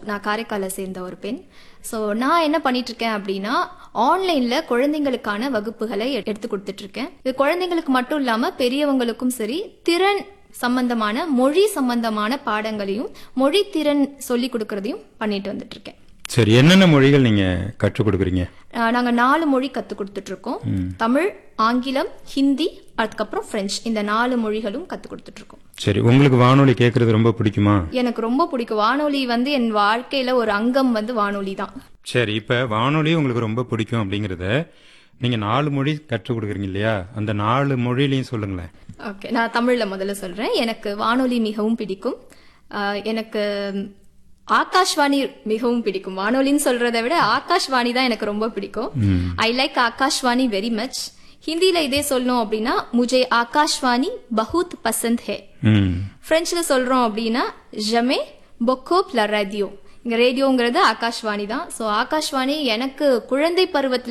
நான் காரைக்காலை சேர்ந்த ஒரு பெண் ஸோ நான் என்ன பண்ணிட்டு இருக்கேன் அப்படின்னா ஆன்லைன்ல குழந்தைங்களுக்கான வகுப்புகளை எ- எடுத்து கொடுத்துட்டு இருக்கேன் இது குழந்தைங்களுக்கு மட்டும் இல்லாம பெரியவங்களுக்கும் சரி திறன் சம்பந்தமான மொழி சம்பந்தமான பாடங்களையும் மொழி திறன் சொல்லி கொடுக்கறதையும் பண்ணிட்டு வந்துட்டு இருக்கேன் சரி என்னென்ன மொழிகள் நீங்க கற்றுக் கொடுக்குறீங்க அஹ் நாங்க நாலு மொழி கத்து கொடுத்துட்டு இருக்கோம் தமிழ் ஆங்கிலம் ஹிந்தி அதுக்கப்புறம் பிரெஞ்சு இந்த நாலு மொழிகளும் கத்து கொடுத்துட்டு இருக்கோம் சரி உங்களுக்கு வானொலி கேட்கறது ரொம்ப பிடிக்குமா எனக்கு ரொம்ப பிடிக்கும் வானொலி வந்து என் வாழ்க்கையில ஒரு அங்கம் வந்து வானொலி தான் சரி இப்ப வானொலி உங்களுக்கு ரொம்ப பிடிக்கும் அப்படிங்கறத நீங்க நாலு மொழி கற்றுக் கொடுக்குறீங்க இல்லையா அந்த நாலு மொழியிலையும் சொல்லுங்களேன் ஓகே நான் தமிழ்ல முதல்ல சொல்றேன் எனக்கு வானொலி மிகவும் பிடிக்கும் அஹ் எனக்கு ஆகாஷ்வாணி மிகவும் பிடிக்கும் வானொலின்னு சொல்றதை விட ஆகாஷ்வாணி தான் எனக்கு ரொம்ப பிடிக்கும் I like Akashvani very much ஹிந்தில இதே சொல்லணும் அப்படின்னா முஜே ஆகாஷ்வாணி பஹுத் பசந்த் ஹே ம் பிரெஞ்சுல சொல்றோம் அப்படின்னா ஜமே பொக்கோப் ல ரேடியோ இங்க ரேடியோங்கிறது ஆகாஷ்வாணி தான் ஸோ ஆகாஷ்வாணி எனக்கு குழந்தை பருவத்துல